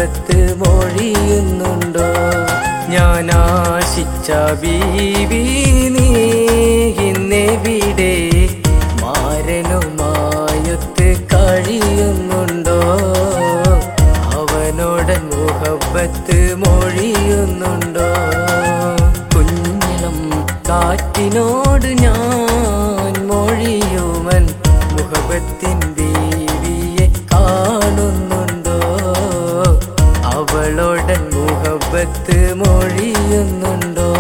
മുഹബത്ത് മൊഴിയുന്നുണ്ടോ ഞാൻ ആശിച്ച ബീവി നീ ഇന്നെവിടെ മാരനുമായൊത്ത് കഴിയുന്നുണ്ടോ അവനോടൻ മുഹബത്ത് മൊഴിയുന്നുണ്ടോ കുഞ്ഞിളം കാറ്റിനോട് ഞാൻ മൊഴിയുമൻ മുഹബത്തിൻ ബീവിയെ കാണുന്നുണ്ടോ അവളോടൻ മുഹബത്ത് മൊഴിയുന്നുണ്ടോ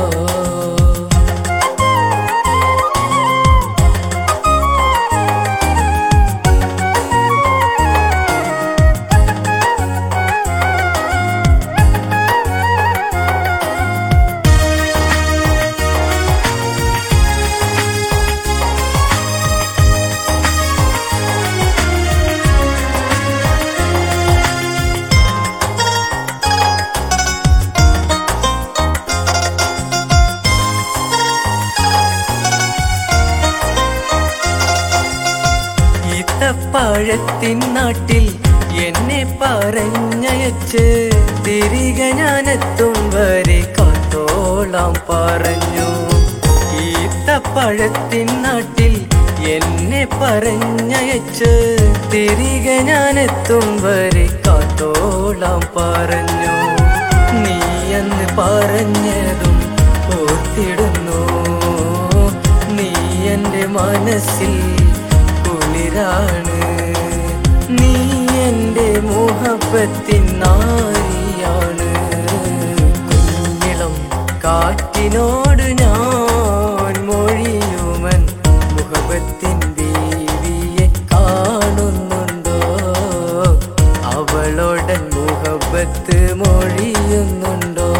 ഈത്തപ്പഴത്തിൻ നാട്ടിൽ എന്നെ പറഞ്ഞയച്ച് തിരികെ ഞാനെത്തും വരെ കാത്തോളാം പറഞ്ഞു ഈത്തപ്പഴത്തിൻ നാട്ടിൽ എന്നെ പറഞ്ഞയച്ച് തിരികെ ഞാനെത്തും വരെ കാത്തോളാം പറഞ്ഞു നീ എന്ന് പറഞ്ഞതും ഓർത്തിടുന്നു നീ എൻ്റെ മനസ്സിൽ കുളിരാണ് നീ എൻ്റെ മുഹബത്തിൻ നാരിയാണ് കുഞ്ഞിളം കാറ്റിനോട് ഞാൻ മൊഴിയുമൻ മുഹബത്തിൻ ബീവിയെ കാണുന്നുണ്ടോ അവളോടൻ മുഹബത്ത് മൊഴിയുന്നുണ്ടോ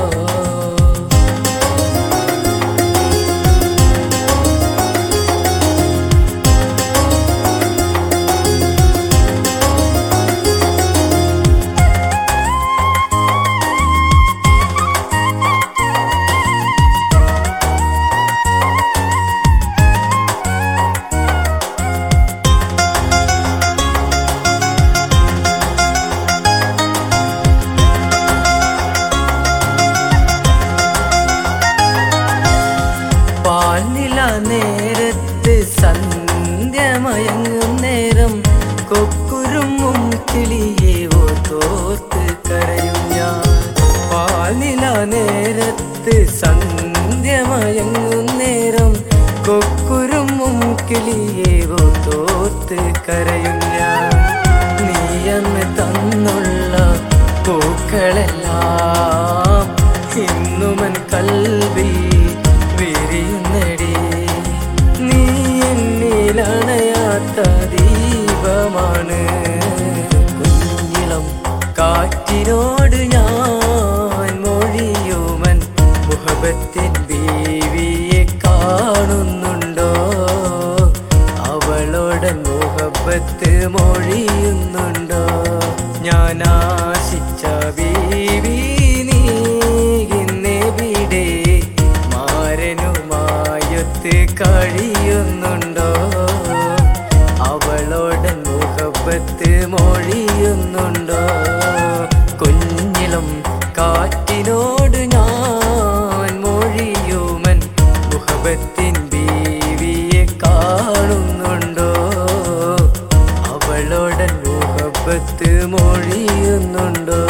പാൽനില നേരത്ത് സന്ധ്യമയങ്ങും നേരം കൊക്കുരുങ്ങും കിളിയെ ഓർത്തോർത്ത് കരയും ഞാൻ പാൽനില നേരത്ത് സന്ധ്യമയങ്ങും നേരം കൊക്കുരുങ്ങും കിളിയെ ഓർത്തോർത്ത് കരയും ഞാൻ നീയന്ന് തന്നുള്ള പൂക്കളെല്ലാം ഇന്നുമൻ കൽവിൽ വിരിയുന്നടി നീ എന്നിലണയാത്ത ദീപമാണ് കുഞ്ഞിളം കാറ്റിനോട് ഞാൻ മൊഴിയുമൻ മുഹബത്തിൻ ബീവിയെ കാണുന്നുണ്ടോ അവളോടൻ മുഹബത്ത് മൊഴിയുന്നുണ്ടോ ഞാൻ ആശിച്ച ബീവി നീ ഇന്നെവിടെ മാരനുമായൊത്ത് കഴിയുന്നുണ്ടോ അവളോടൻ മുഹബത്ത് മൊഴിയുന്നുണ്ടോ കുഞ്ഞിളം കാറ്റിനോട് ഞാൻ മൊഴിയുമൻ മുഹബത്തിൻ ബീവിയെ കാണുന്നുണ്ടോ അവളോടൻ മുഹബത്ത് മൊഴിയുന്നുണ്ടോ